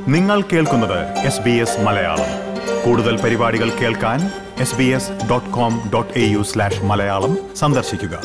നിങ്ങൾ കേൾക്കുന്നത് S B S Malayalam കൂടുതൽ പരിപാടികൾ കേൾക്കാൻ S B S dot com dot A U slash Malayalam സന്ദർശിക്കുക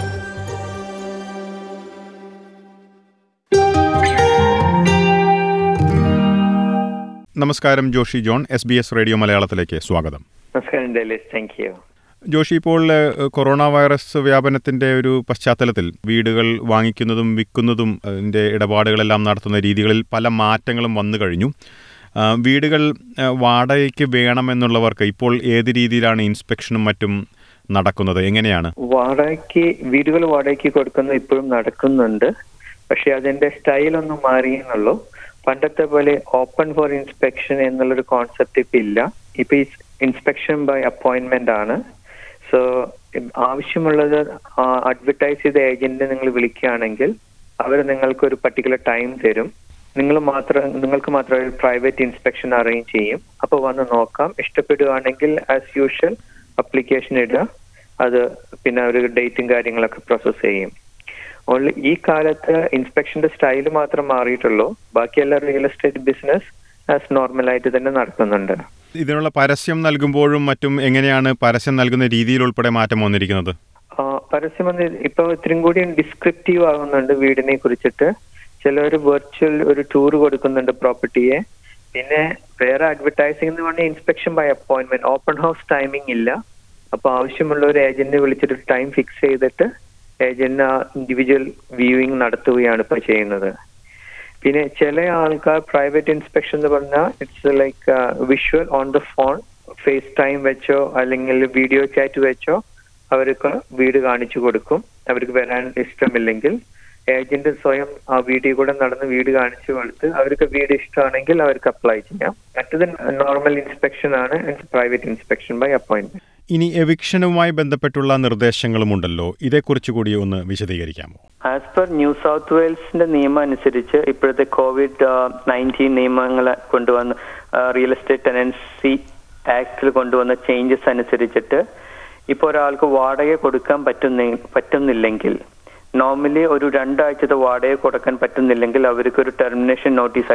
നമസ്കാരം Joshi John S B S radio മലയാളത്തിലേക്ക് സ്വാഗതം നമസ്കാരം ഡെലിസ് താങ്ക് യു ജോഷി ഇപ്പോൾ ഏഹ്, കൊറോണ വൈറസ് വ്യാപനത്തിന്റെ ഒരു പശ്ചാത്തലത്തിൽ വീടുകൾ വാങ്ങിക്കുന്നതും വിൽക്കുന്നതും അതിൻ്റെ ഇടപാടുകളെല്ലാം നടത്തുന്ന രീതികളിൽ പല മാറ്റങ്ങളും വന്നു കഴിഞ്ഞു ആ, വീടുകൾ ഏഹ്, വാടകയ്ക്ക് വേണമെന്നുള്ളവർക്ക് ഇപ്പോൾ ഏത് രീതിയിലാണ് ഇൻസ്പെക്ഷനും മറ്റും നടക്കുന്നത് എങ്ങനെയാണ് വാടകയ്ക്ക് വീടുകൾ വാടകയ്ക്ക് കൊടുക്കുന്നത് ഇപ്പോഴും നടക്കുന്നുണ്ട് പക്ഷെ അതിന്റെ സ്റ്റൈൽ ഒന്നും മാറിയെന്നുള്ളൂ പണ്ടത്തെ പോലെ ഓപ്പൺ ഫോർ ഇൻസ്പെക്ഷൻ എന്നുള്ളൊരു കോൺസെപ്റ്റ് ഇപ്പൊ ഇല്ല ഇപ്പൊ ഈ ഇൻസ്പെക്ഷൻ ബൈ അപ്പോയിന്റ്മെന്റ് ആണ് സോ ആവശ്യമുള്ളത് അഡ്വർടൈസ് ചെയ്ത ഏജന്റ് നിങ്ങൾ വിളിക്കുകയാണെങ്കിൽ അവർ നിങ്ങൾക്ക് ഒരു പർട്ടിക്കുലർ ടൈം തരും നിങ്ങൾ മാത്രം നിങ്ങൾക്ക് മാത്രം ഒരു പ്രൈവറ്റ് ഇൻസ്പെക്ഷൻ അറേഞ്ച് ചെയ്യും അപ്പോൾ വന്ന് നോക്കാം ഇഷ്ടപ്പെടുകയാണെങ്കിൽ ആസ് യൂഷ്വൽ അപ്ലിക്കേഷൻ ഇടുക അത് പിന്നെ ഒരു ഡേറ്റും കാര്യങ്ങളൊക്കെ പ്രോസസ്സ് ചെയ്യും ഓൺലി ഈ കാലത്ത് ഇൻസ്പെക്ഷന്റെ സ്റ്റൈൽ മാത്രം മാറിയിട്ടുള്ളൂ ബാക്കിയെല്ലാം റിയൽ എസ്റ്റേറ്റ് ബിസിനസ് ആസ് നോർമലായിട്ട് തന്നെ നടക്കുന്നുണ്ട് ഇതിനുള്ള പരസ്യം നൽകുമ്പോഴും മറ്റും എങ്ങനെയാണ് പരസ്യം നൽകുന്ന രീതിയിൽ ഉൾപ്പെടെ മാറ്റം വന്നിരിക്കുന്നത് ആ, പരസ്യം വന്ന് ഇപ്പൊ ഇത്രയും കൂടി ഡിസ്ക്രിപ്റ്റീവ് ആകുന്നുണ്ട് വീടിനെ കുറിച്ചിട്ട് ചിലർ വെർച്വൽ ഒരു ടൂർ കൊടുക്കുന്നുണ്ട് പ്രോപ്പർട്ടിയെ പിന്നെ വേറെ അഡ്വർടൈസിംഗ് എന്ന് പറഞ്ഞാൽ inspection by appointment open house timing ഇല്ല അപ്പൊ ആവശ്യമുള്ള ഒരു ഏജന്റിനെ വിളിച്ചിട്ട് ടൈം ഫിക്സ് ചെയ്തിട്ട് ഏജന്റ് ആ ഇൻഡിവിജ്വൽ വ്യൂയിങ് നടത്തുകയാണ് ഇപ്പൊ ചെയ്യുന്നത് പിന്നെ ചില ആൾക്കാർ പ്രൈവറ്റ് ഇൻസ്പെക്ഷൻ എന്ന് പറഞ്ഞാൽ it's like visual on the phone FaceTime വെച്ചോ അല്ലെങ്കിൽ വീഡിയോ ചാറ്റ് വെച്ചോ അവർക്ക് വീട് കാണിച്ചു കൊടുക്കും അവർക്ക് വരാൻ ഇഷ്ടമില്ലെങ്കിൽ ഏജന്റ് സ്വയം ആ വീഡിയോ കൂടെ നടന്ന് വീട് കാണിച്ചു കൊടുത്ത് അവർക്ക് വീട് ഇഷ്ടമാണെങ്കിൽ അവർക്ക് അപ്ലൈ ചെയ്യാം മറ്റത് നോർമൽ ഇൻസ്പെക്ഷൻ ആണ് പ്രൈവറ്റ് ഇൻസ്പെക്ഷൻ ബൈ അപ്പോയിന്റ്മെന്റ് ഇനി എവിക്ഷനുമായി ബന്ധപ്പെട്ടുള്ള നിർദ്ദേശങ്ങളുമുണ്ടല്ലോ ഇതേക്കുറിച്ച് കൂടി ഒന്ന് വിശദീകരിക്കാമോ ആസ് പെർ ന്യൂ സൗത്ത് വെയിൽസിന്റെ നിയമം അനുസരിച്ച് ഇപ്പോഴത്തെ കോവിഡ് നയൻറ്റീൻ നിയമങ്ങൾ കൊണ്ടുവന്ന റിയൽ എസ്റ്റേറ്റ് ടെനൻസി ആക്ടിൽ കൊണ്ടുവന്ന ചേഞ്ചസ് അനുസരിച്ചിട്ട് ഇപ്പോൾ ഒരാൾക്ക് വാടക കൊടുക്കാൻ പറ്റുന്ന പറ്റുന്നില്ലെങ്കിൽ നോർമലി ഒരു രണ്ടാഴ്ചത്തെ വാടക കൊടുക്കാൻ പറ്റുന്നില്ലെങ്കിൽ അവർക്ക് ഒരു ടെർമിനേഷൻ നോട്ടീസ്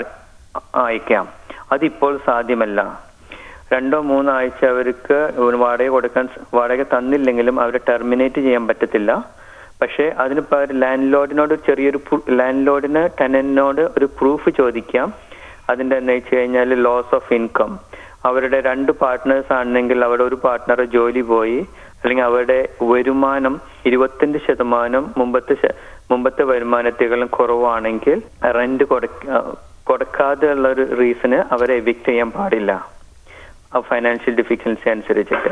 അയക്കാം അതിപ്പോൾ സാധ്യമല്ല രണ്ടോ മൂന്നോ ആഴ്ച അവർക്ക് ഒരു വാടക കൊടുക്കാൻ വാടക തന്നില്ലെങ്കിലും അവരെ ടെർമിനേറ്റ് ചെയ്യാൻ പറ്റത്തില്ല പക്ഷേ അതിന് പകരം ലാൻഡ് ലോഡിനോട് ചെറിയൊരു ലാൻഡ് ലോഡിന് ടെനന്റിനോട് ഒരു പ്രൂഫ് ചോദിക്കാം അതിന്റെ എന്ന് വെച്ച് കഴിഞ്ഞാൽ ലോസ് ഓഫ് ഇൻകം അവരുടെ രണ്ട് പാർട്ട്നേഴ്സ് ആണെങ്കിൽ അവിടെ ഒരു പാർട്ട്ണർ ജോലി പോയി അല്ലെങ്കിൽ അവരുടെ വരുമാനം ഇരുപത്തഞ്ച് ശതമാനം മുമ്പത്തെ ശ- മുമ്പത്തെ വരുമാനത്തെക്കാളും കുറവാണെങ്കിൽ റെന്റ് കൊടുക്കാതെ ഉള്ള ഒരു റീസണ് അവരെ എവിക്ട് ചെയ്യാൻ പാടില്ല ഫൈനാൻഷ്യൽ ഡിഫിക്കൽസി അനുസരിച്ചിട്ട്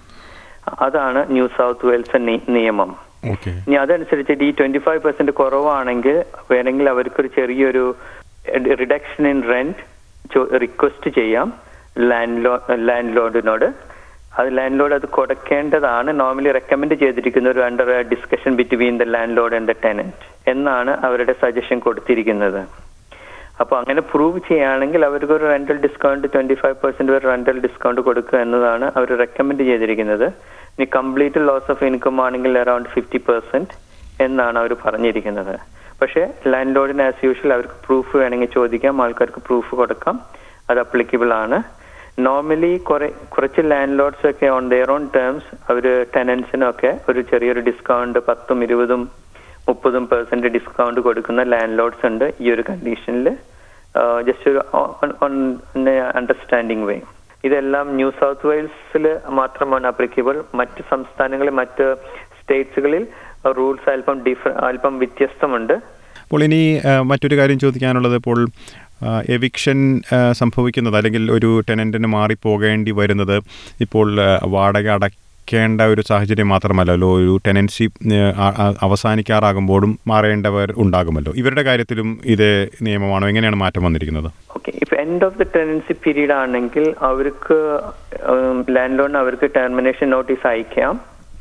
അതാണ് ന്യൂ സൗത്ത് വെയിൽസ് നി- നിയമം ഓക്കെ ഇനി അതനുസരിച്ചിട്ട് ഈ ട്വന്റി ഫൈവ് പെർസെന്റ് കുറവാണെങ്കിൽ വേണമെങ്കിൽ അവർക്കൊരു ചെറിയൊരു റിഡക്ഷൻ ഇൻ റെന്റ് റിക്വസ്റ്റ് ചെയ്യാം ലാൻഡ് ലോ ലാൻഡ് ലോഡിനോട് അത് ലാൻഡ് ലോഡ് അത് കൊടുക്കേണ്ടതാണ് നോർമലി റെക്കമെൻഡ് ചെയ്തിരിക്കുന്ന ഒരു under discussion between the landlord and the tenant എന്നാണ് അവരുടെ സജഷൻ കൊടുത്തിരിക്കുന്നത് അപ്പൊ അങ്ങനെ പ്രൂവ് ചെയ്യുകയാണെങ്കിൽ അവർക്ക് ഒരു rental discount twenty five percent വരെ റെന്റൽ ഡിസ്കൗണ്ട് കൊടുക്കുക എന്നതാണ് അവർ റെക്കമെൻഡ് ചെയ്തിരിക്കുന്നത് ഇനി കംപ്ലീറ്റ് ലോസ് ഓഫ് ഇൻകം ആണെങ്കിൽ അറൌണ്ട് ഫിഫ്റ്റി പെർസെന്റ് എന്നാണ് അവർ പറഞ്ഞിരിക്കുന്നത് പക്ഷേ ലാൻഡ് ലോഡിന് ആസ് യൂഷ്വൽ അവർക്ക് പ്രൂഫ് വേണമെങ്കിൽ ചോദിക്കാം ആൾക്കാർക്ക് പ്രൂഫ് കൊടുക്കാം അത് അപ്ലിക്കബിൾ ആണ് നോർമലി കുറെ കുറച്ച് ലാൻഡ് ലോഡ്സ് ഒക്കെ ഓൺ ദെയർ ഓൺ ടേംസ് അവർ ടെനൻസിനൊക്കെ ഒരു ചെറിയൊരു ഡിസ്കൗണ്ട് പത്തും ഇരുപതും മുപ്പതും പെർസെന്റ് ഡിസ്കൗണ്ട് കൊടുക്കുന്ന ലാൻഡ് ലോഡ്സ് ഉണ്ട് ഈ ഒരു കണ്ടീഷനിൽ ജസ്റ്റ് ഒരു അണ്ടർസ്റ്റാൻഡിങ് വേ ഇതെല്ലാം ന്യൂ സൗത്ത് വെയിൽസിൽ മാത്രമാണ് അപ്ലിക്കബിൾ മറ്റ് സംസ്ഥാനങ്ങളിൽ മറ്റ് സ്റ്റേറ്റ്സുകളിൽ റൂൾസ് അല്പം ഡിഫർ അല്പം വ്യത്യസ്തമുണ്ട് അപ്പോൾ ഇനി ആ, മറ്റൊരു കാര്യം ചോദിക്കാനുള്ളത് ഇപ്പോൾ എവിക്ഷൻ സംഭവിക്കുന്നത് അല്ലെങ്കിൽ ഒരു ടെനൻറ്റിന് മാറിപ്പോകേണ്ടി വരുന്നത് ഇപ്പോൾ ആ, വാടക അടയ്ക്കേണ്ട ഒരു സാഹചര്യം മാത്രമല്ലല്ലോ ഒരു ടെനൻസി അവസാനിക്കാറാകുമ്പോഴും മാറേണ്ടവർ ഉണ്ടാകുമല്ലോ ഇവരുടെ കാര്യത്തിലും ഇതേ നിയമമാണോ എങ്ങനെയാണ് മാറ്റം വന്നിരിക്കുന്നത് ഓക്കെ ഇപ്പൊ end of the tenancy period ആണെങ്കിൽ അവർക്ക് ലാൻഡ് ലോൺ അവർക്ക് ടെർമിനേഷൻ നോട്ടീസ് അയക്കാം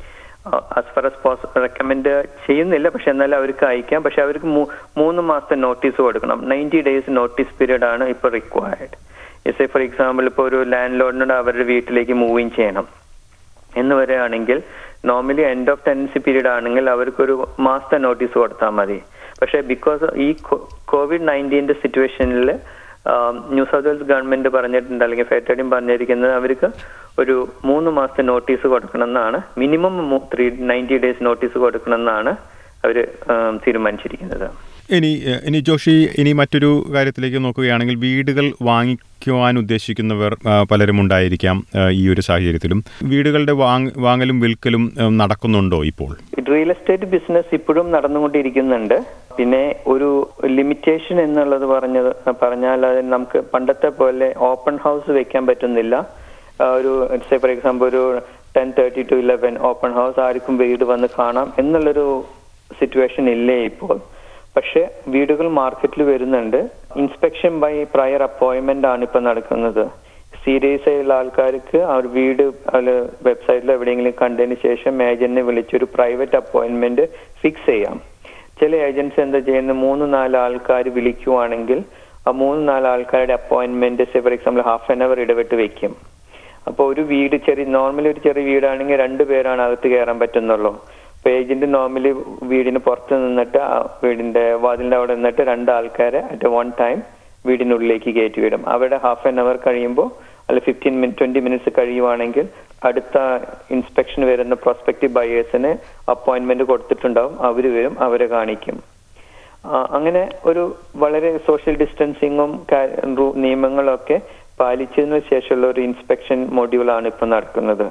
as far as possible recommend ചെയ്യുന്നില്ല പക്ഷെ എന്നാലും അവർക്ക് അയക്കാം പക്ഷെ അവർക്ക് മൂ- മൂന്ന് മാസത്തെ നോട്ടീസ് കൊടുക്കണം നയൻറ്റി ഡേയ്സ് നോട്ടീസ് പീരീഡ് ആണ് ഇപ്പോൾ റിക്വയർഡ് എസ് ഫോർ എക്സാമ്പിൾ ഇപ്പോൾ ഒരു ലാൻഡ് ലോഡിനോട് അവരുടെ വീട്ടിലേക്ക് മൂവിങ് ചെയ്യണം എന്ന് വരികയാണെങ്കിൽ normally end of tenancy period ആണെങ്കിൽ അവർക്കൊരു മാസത്തെ നോട്ടീസ് കൊടുത്താൽ മതി പക്ഷേ ബിക്കോസ് ഈ കോവിഡ് നയൻറ്റീൻ്റെ സിറ്റുവേഷനിൽ ന്യൂ സൗത്ത് വെയിൽസ് ഗവൺമെന്റ് പറഞ്ഞിട്ടുണ്ട് അല്ലെങ്കിൽ ഫെറ്റഡിയും പറഞ്ഞിരിക്കുന്നത് അവർക്ക് ഒരു മൂന്ന് മാസത്തെ നോട്ടീസ് കൊടുക്കണമെന്നാണ് minimum three ninety days notice കൊടുക്കണമെന്നാണ് അവർ തീരുമാനിച്ചിരിക്കുന്നത് ഇനി ഏഹ്, ഇനി ജോഷി ഇനി മറ്റൊരു കാര്യത്തിലേക്ക് നോക്കുകയാണെങ്കിൽ വീടുകൾ വാങ്ങിക്കുവാൻ ഉദ്ദേശിക്കുന്നവർ ആ, പലരും ഉണ്ടായിരിക്കാം ആ, ഈ ഒരു സാഹചര്യത്തിലും വീടുകളുടെ വാങ് വാങ്ങലും വിൽക്കലും ഏഹ്, നടക്കുന്നുണ്ടോ ഇപ്പോൾ റിയൽ എസ്റ്റേറ്റ് ബിസിനസ് ഇപ്പോഴും നടന്നുകൊണ്ടിരിക്കുന്നുണ്ട് പിന്നെ ഒരു ലിമിറ്റേഷൻ എന്നുള്ളത് പറഞ്ഞത് പറഞ്ഞാൽ അത് നമുക്ക് പണ്ടത്തെ പോലെ ഓപ്പൺ ഹൗസ് വെക്കാൻ പറ്റുന്നില്ല ആ, ഒരു സേ ഫോർ എക്സാമ്പിൾ ഒരു ten thirty to eleven open house ആർക്കും വീട് വന്ന് കാണാം എന്നുള്ളൊരു സിറ്റുവേഷൻ ഇല്ലേ ഇപ്പോൾ പക്ഷെ വീടുകൾ മാർക്കറ്റിൽ വരുന്നുണ്ട് ഇൻസ്പെക്ഷൻ ബൈ പ്രയർ അപ്പോയിന്റ്മെന്റ് ആണ് ഇപ്പൊ നടക്കുന്നത് സീരിയസ് ആയുള്ള ആൾക്കാർക്ക് ആ ഒരു വീട് വെബ്സൈറ്റിൽ എവിടെയെങ്കിലും കണ്ടതിന് ശേഷം ഏജന്റിനെ വിളിച്ചൊരു പ്രൈവറ്റ് അപ്പോയിന്റ്മെന്റ് ഫിക്സ് ചെയ്യാം ചില ഏജൻസി എന്താ ചെയ്യുന്നത് മൂന്ന് നാല് ആൾക്കാർ വിളിക്കുവാണെങ്കിൽ ആ മൂന്ന് നാല് ആൾക്കാരുടെ appointment for example half an hour ഇടവിട്ട് വെക്കും അപ്പോൾ ഒരു വീട് ചെറിയ നോർമലി ഒരു ചെറിയ വീടാണെങ്കിൽ രണ്ട് പേരാണ് അകത്ത് കയറാൻ പറ്റുന്നുള്ളൂ അപ്പൊ ഏജന്റ് നോർമലി വീടിന് പുറത്ത് നിന്നിട്ട് ആ വീടിന്റെ വാതിലിന്റെ അവിടെ നിന്നിട്ട് രണ്ട് ആൾക്കാരെ അറ്റ് വൺ ടൈം വീടിനുള്ളിലേക്ക് കയറ്റി വിടും അവിടെ ഹാഫ് ആൻ അവർ കഴിയുമ്പോൾ അല്ല ഫിഫ്റ്റീൻ മിനിറ്റ് ട്വന്റി മിനിറ്റ്സ് കഴിയുവാണെങ്കിൽ അടുത്ത ഇൻസ്പെക്ഷൻ വരുന്ന പ്രോസ്പെക്റ്റീവ് ബയേഴ്സിന് അപ്പോയിന്റ്മെന്റ് കൊടുത്തിട്ടുണ്ടാവും അവർ വരും അവരെ കാണിക്കും ആ, അങ്ങനെ ഒരു വളരെ സോഷ്യൽ ഡിസ്റ്റൻസിങ്ങും കാ- റൂ- നിയമങ്ങളൊക്കെ പാലിച്ചതിനു ശേഷമുള്ള ഒരു ഇൻസ്പെക്ഷൻ മൊഡ്യൂളാണ് ഇപ്പൊ നടക്കുന്നത്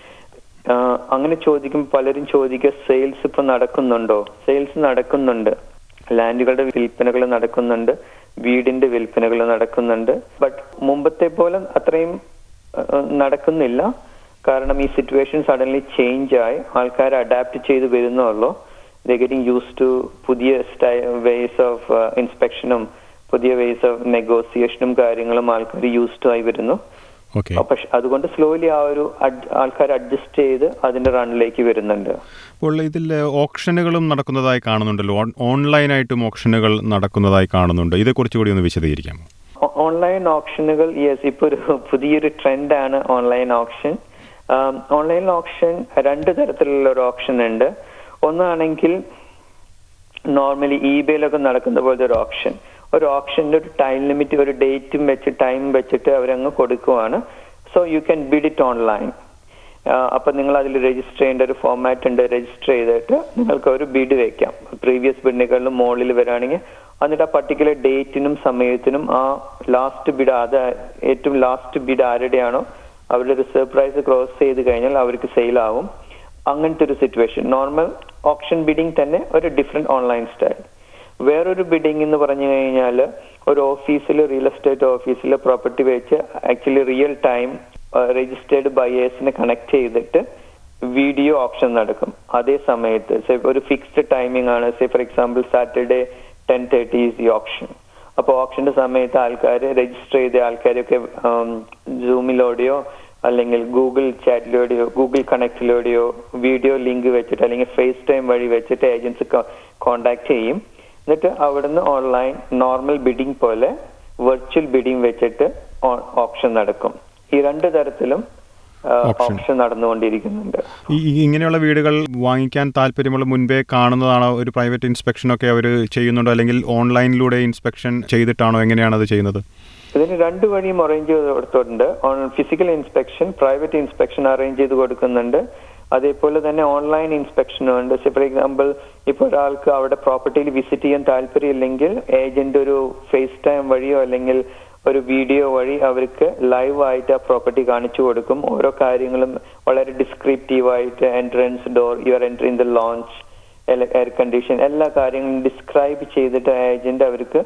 ആ, അങ്ങനെ ചോദിക്കും പലരും ചോദിക്കുക സെയിൽസ് ഇപ്പൊ നടക്കുന്നുണ്ടോ സെയിൽസ് നടക്കുന്നുണ്ട് ലാൻഡുകളുടെ വിൽപ്പനകൾ നടക്കുന്നുണ്ട് വീടിന്റെ വിൽപ്പനകൾ നടക്കുന്നുണ്ട് ബട്ട് മുമ്പത്തെ പോലെ അത്രയും ആ, നടക്കുന്നില്ല കാരണം ഈ സിറ്റുവേഷൻ സഡൻലി ചേഞ്ച് ആയി ആൾക്കാർ അഡാപ്റ്റ് ചെയ്ത് വരുന്നുള്ളൂ ദ ഗെറ്റിംഗ് യൂസ് ടു പുതിയ വേസ് ഓഫ് ഇൻസ്പെക്ഷനും പുതിയ വേസ് ഓഫ് നെഗോസിയേഷനും കാര്യങ്ങളും ആൾക്കാർ യൂസ്ഡ് ആയി വരുന്നു ഓക്കെ പക്ഷെ അതുകൊണ്ട് സ്ലോലി ആ ഒരു ആൾക്കാർ അഡ്ജസ്റ്റ് ചെയ്ത് അതിന്റെ റണ്ണിലേക്ക് വരുന്നുണ്ട് അപ്പോൾ ഇതിൽ ഓപ്ഷനുകളും നടക്കുന്നതായി കാണുന്നുണ്ടല്ലോ ഓൺ- ഓൺലൈനായിട്ടും ഓപ്ഷനുകൾ നടക്കുന്നതായി കാണുന്നുണ്ട് ഇതേക്കുറിച്ച് കൂടി ഒന്ന് വിശദീകരിക്കാമോ ഓൺലൈൻ ഓപ്ഷനുകൾ യെസ് ഇപ്പൊ ഒരു പുതിയൊരു ട്രെൻഡാണ് ഓൺലൈൻ ഓപ്ഷൻ ഓൺലൈൻ ഓപ്ഷൻ രണ്ട് തരത്തിലുള്ള ഒരു ഓപ്ഷൻ ഉണ്ട് ഒന്നാണെങ്കിൽ നോർമലി ഇബേയിലൊക്കെ നടക്കുന്ന പോലത്തെ ഒരു ഓപ്ഷൻ ഒരു ഓപ്ഷന്റെ ഒരു ടൈം ലിമിറ്റ് ഒരു ഡേറ്റും വെച്ച് ടൈം വെച്ചിട്ട് അവരങ്ങ് കൊടുക്കുവാണ് so you can bid it online അപ്പൊ നിങ്ങൾ അതിൽ രജിസ്റ്റർ ചെയ്യേണ്ട ഒരു ഫോമാറ്റ് ഉണ്ട് രജിസ്റ്റർ ചെയ്തിട്ട് നിങ്ങൾക്ക് ഒരു ബിഡ് വെക്കാം പ്രീവിയസ് ബിഡിനേക്കാളും മുകളിൽ വരാണെങ്കിൽ എന്നിട്ട് ആ പർട്ടിക്കുലർ ഡേറ്റിനും സമയത്തിനും ആ ലാസ്റ്റ് ബിഡ് അത് ഏറ്റവും ലാസ്റ്റ് ബിഡ് ആരുടെയാണോ അവരുടെ റിസർവ് പ്രൈസ് ക്രോസ് ചെയ്ത് കഴിഞ്ഞാൽ അവർക്ക് സെയിൽ ആവും അങ്ങനത്തെ ഒരു സിറ്റുവേഷൻ നോർമൽ ഓപ്ഷൻ ബിഡിംഗ് തന്നെ ഒരു ഡിഫറെന്റ് ഓൺലൈൻ സ്റ്റൈൽ വേറൊരു ബിഡിംഗ് എന്ന് പറഞ്ഞു കഴിഞ്ഞാൽ ഒരു ഓഫീസിൽ റിയൽ എസ്റ്റേറ്റ് ഓഫീസിൽ പ്രോപ്പർട്ടി വെച്ച് ആക്ച്വലി റിയൽ ടൈം രജിസ്റ്റേർഡ് ബയേഴ്സിനെ കണക്ട് ചെയ്തിട്ട് വീഡിയോ ഓപ്ഷൻ നടക്കും അതേ സമയത്ത് say ഒരു ഫിക്സ്ഡ് ടൈമിംഗ് ആണ് say for example Saturday ten thirty is the option അപ്പോൾ ഓപ്ഷന്റെ സമയത്ത് ആൾക്കാർ രജിസ്റ്റർ ചെയ്ത ആൾക്കാരൊക്കെ സൂമിലൂടെയോ അല്ലെങ്കിൽ ഗൂഗിൾ ചാറ്റിലൂടെയോ ഗൂഗിൾ കണക്റ്റിലൂടെയോ വീഡിയോ ലിങ്ക് വെച്ചിട്ട് അല്ലെങ്കിൽ ഫേസ് ടൈം വഴി വെച്ചിട്ട് ഏജൻസി കോണ്ടാക്ട് ചെയ്യും എന്നിട്ട് അവിടുന്ന് ഓൺലൈൻ നോർമൽ ബിഡിംഗ് പോലെ വെർച്വൽ ബിഡിംഗ് വെച്ചിട്ട് ഓപ്ഷൻ നടക്കും ഈ രണ്ട് തരത്തിലും Option. ഓപ്ഷൻ നടന്നുകൊണ്ടിരിക്കുന്നുണ്ട് ഈ ഈ ഇങ്ങനെയുള്ള വീടുകൾ വാങ്ങിക്കാൻ താല്പര്യമുള്ള മുൻപേ കാണുന്നതാണോ ഒരു പ്രൈവറ്റ് ഇൻസ്പെക്ഷനൊക്കെ അവർ ചെയ്യുന്നുണ്ടോ അല്ലെങ്കിൽ ഓൺലൈനിലൂടെ ഇൻസ്പെക്ഷൻ ചെയ്തിട്ടാണോ എങ്ങനെയാണ് അത് ചെയ്യുന്നത് ഇതിന് രണ്ട് വഴിയും അറേഞ്ച് ചെയ്ത് കൊടുത്തിട്ടുണ്ട് physical inspection private inspection arrange ചെയ്ത് കൊടുക്കുന്നുണ്ട് അതേപോലെ തന്നെ ഓൺലൈൻ ഇൻസ്പെക്ഷനും ഉണ്ട് ഫോർ എക്സാമ്പിൾ ഇപ്പൊ ഒരാൾക്ക് അവിടെ പ്രോപ്പർട്ടിയിൽ വിസിറ്റ് ചെയ്യാൻ താല്പര്യമില്ലെങ്കിൽ ഏജന്റ് ഒരു ഫേസ് ടൈം വഴിയോ അല്ലെങ്കിൽ ഒരു വീഡിയോ വഴി അവർക്ക് ലൈവ് ആയിട്ട് ആ പ്രോപ്പർട്ടി കാണിച്ചു കൊടുക്കും ഓരോ കാര്യങ്ങളും വളരെ ഡിസ്ക്രിപ്റ്റീവ് ആയിട്ട് entrance door your entry in the lounge air condition എല്ലാ കാര്യങ്ങളും ഡിസ്ക്രൈബ് ചെയ്തിട്ട് ഏജന്റ് അവർക്ക്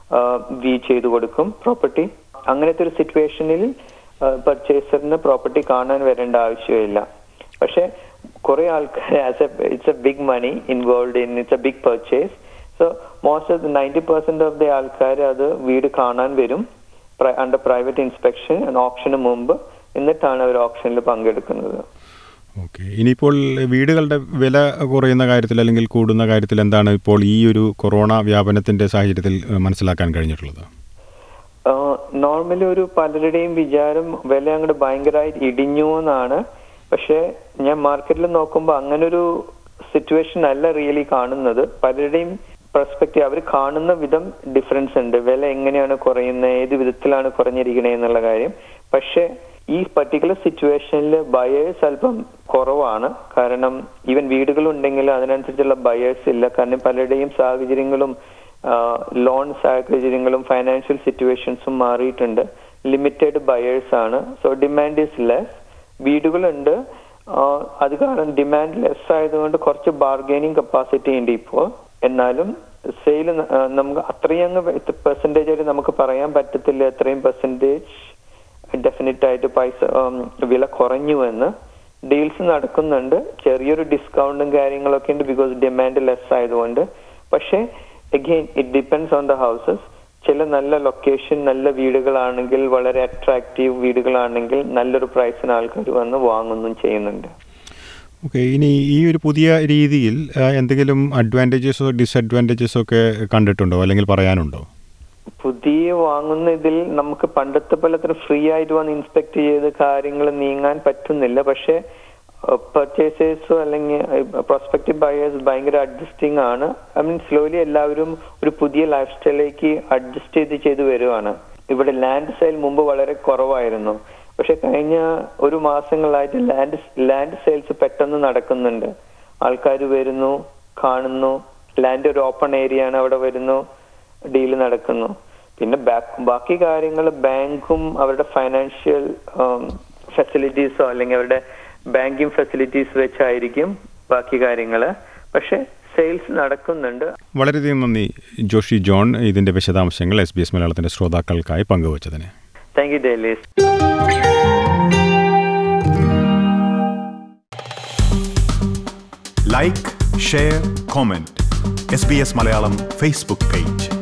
വി ചെയ്തു കൊടുക്കും പ്രോപ്പർട്ടി അങ്ങനത്തെ ഒരു സിറ്റുവേഷനിൽ പർച്ചേസറിന് പ്രോപ്പർട്ടി കാണാൻ വരേണ്ട ആവശ്യമില്ല പക്ഷെ കുറെ ആൾക്കാർ as a it's a big money involve in it's a big purchase so most of ninety percent of the ആൾക്കാർ അത് വീട് കാണാൻ വരും അണ്ടർ പ്രൈവറ്റ് ഇൻസ്പെക്ഷൻ ഓപ്ഷന് മുമ്പ് എന്നിട്ടാണ് അവർ ഓപ്ഷനിൽ പങ്കെടുക്കുന്നത് ഓക്കെ ഇനിയിപ്പോൾ വീടുകളുടെ വില കുറയുന്ന കാര്യത്തിൽ അല്ലെങ്കിൽ കൂടുന്ന കാര്യത്തിൽ എന്താണ് ഇപ്പോൾ ഈ ഒരു കൊറോണ വ്യാപനത്തിൻ്റെ സാഹചര്യത്തിൽ ഏഹ്, മനസ്സിലാക്കാൻ കഴിഞ്ഞിട്ടുള്ളത് നോർമലി ഒരു പലരുടെയും വിചാരം വില അങ്ങോട്ട് ഭയങ്കരമായിട്ട് ഇടിഞ്ഞു എന്നാണ് പക്ഷെ ഞാൻ മാർക്കറ്റിൽ നോക്കുമ്പോൾ അങ്ങനെ ഒരു സിറ്റുവേഷൻ അല്ല റിയലി കാണുന്നത് പലരുടെയും പെർസ്പെക്റ്റീവ് അവർ കാണുന്ന വിധം ഡിഫറൻസ് ഉണ്ട് വില എങ്ങനെയാണ് കുറയുന്നത് ഏത് വിധത്തിലാണ് കുറഞ്ഞിരിക്കണേ എന്നുള്ള കാര്യം പക്ഷെ ഈ പർട്ടിക്കുലർ സിറ്റുവേഷനിൽ ബയേഴ്സ് അല്പം കുറവാണ് കാരണം ഈവൻ വീടുകളുണ്ടെങ്കിൽ അതിനനുസരിച്ചുള്ള ബയേഴ്സ് ഇല്ല കാരണം പലരുടെയും സാഹചര്യങ്ങളും ലോൺ സാഹചര്യങ്ങളും ഫൈനാൻഷ്യൽ സിറ്റുവേഷൻസും മാറിയിട്ടുണ്ട് ലിമിറ്റഡ് ബയേഴ്സ് ആണ് സോ ഡിമാൻഡ് ഈസ് ലെസ് വീടുകളുണ്ട് ആ, അത് കാരണം ഡിമാൻഡ് ലെസ് ആയതുകൊണ്ട് കുറച്ച് ബാർഗൈനിങ് കപ്പാസിറ്റി ഉണ്ട് ഇപ്പോൾ എന്നാലും സെയിൽ നമുക്ക് അത്രയും അങ്ങ് പെർസെൻറ്റേജ് ആയിട്ട് നമുക്ക് പറയാൻ പറ്റത്തില്ല എത്രയും പെർസെൻറ്റേജ് ഡെഫിനറ്റ് ആയിട്ട് പൈസ ഉം, വില കുറഞ്ഞു എന്ന് ഡീൽസ് നടക്കുന്നുണ്ട് ചെറിയൊരു ഡിസ്കൗണ്ടും കാര്യങ്ങളൊക്കെ ഉണ്ട് ബിക്കോസ് ഡിമാൻഡ് ലെസ് ആയതുകൊണ്ട് പക്ഷേ again it depends on the houses ചില നല്ല ലൊക്കേഷൻ നല്ല വീടുകളാണെങ്കിൽ വളരെ അട്രാക്റ്റീവ് വീടുകളാണെങ്കിൽ നല്ലൊരു പ്രൈസിന് ആൾക്കാർ വന്ന് വാങ്ങുന്നും ചെയ്യുന്നുണ്ട് ഓക്കെ ഇനി ഈ ഒരു പുതിയ രീതിയിൽ ആ, എന്തെങ്കിലും അഡ്വാൻറ്റേജസോ ഡിസഡ്വാൻറ്റേജസോ ഒക്കെ കണ്ടിട്ടുണ്ടോ അല്ലെങ്കിൽ പറയാനുണ്ടോ പുതിയ വാങ്ങുന്ന ഇതിൽ നമുക്ക് പണ്ടത്തെ പോലെ അത്ര ഫ്രീ ആയിട്ട് വന്ന് ഇൻസ്പെക്ട് ചെയ്ത് കാര്യങ്ങൾ നീങ്ങാൻ പറ്റുന്നില്ല പക്ഷെ പർച്ചേസേഴ്സോ അല്ലെങ്കിൽ പ്രോസ്പെക്റ്റീവ് ബയേഴ്സ് ഭയങ്കര അഡ്ജസ്റ്റിംഗ് ആണ് ഐ മീൻ സ്ലോലി എല്ലാവരും ഒരു പുതിയ ലൈഫ് സ്റ്റൈലിലേക്ക് അഡ്ജസ്റ്റ് ചെയ്ത് ചെയ്ത് വരുവാണ് ഇവിടെ ലാൻഡ് സെയിൽ മുമ്പ് വളരെ കുറവായിരുന്നു പക്ഷെ കഴിഞ്ഞ ഒരു മാസങ്ങളായിട്ട് ലാൻഡ് ലാൻഡ് സെയിൽസ് പെട്ടെന്ന് നടക്കുന്നുണ്ട് ആൾക്കാർ വരുന്നു കാണുന്നു ലാൻഡ് ഒരു ഓപ്പൺ ഏരിയ ആണ് അവിടെ വരുന്നു ഡീൽ നടക്കുന്നു പിന്നെ ബാ- ബാക്കി കാര്യങ്ങൾ ബാങ്കും അവരുടെ ഫൈനാൻഷ്യൽ ഫെസിലിറ്റീസോ അല്ലെങ്കിൽ അവരുടെ ബാങ്കിങ് ഫെസിലിറ്റീസ് വെച്ചായിരിക്കും ബാക്കി കാര്യങ്ങൾ പക്ഷെ സെയിൽസ് നടക്കുന്നുണ്ട് വളരെയധികം നന്ദി ജോഷി ജോൺ ഇതിൻ്റെ വിശദാംശങ്ങൾ എസ് ബി എസ് മലയാളത്തിൻ്റെ ശ്രോതാക്കൾക്കായി പങ്കുവച്ചതിന് thank you dailies like share comment S B S Malayalam Facebook page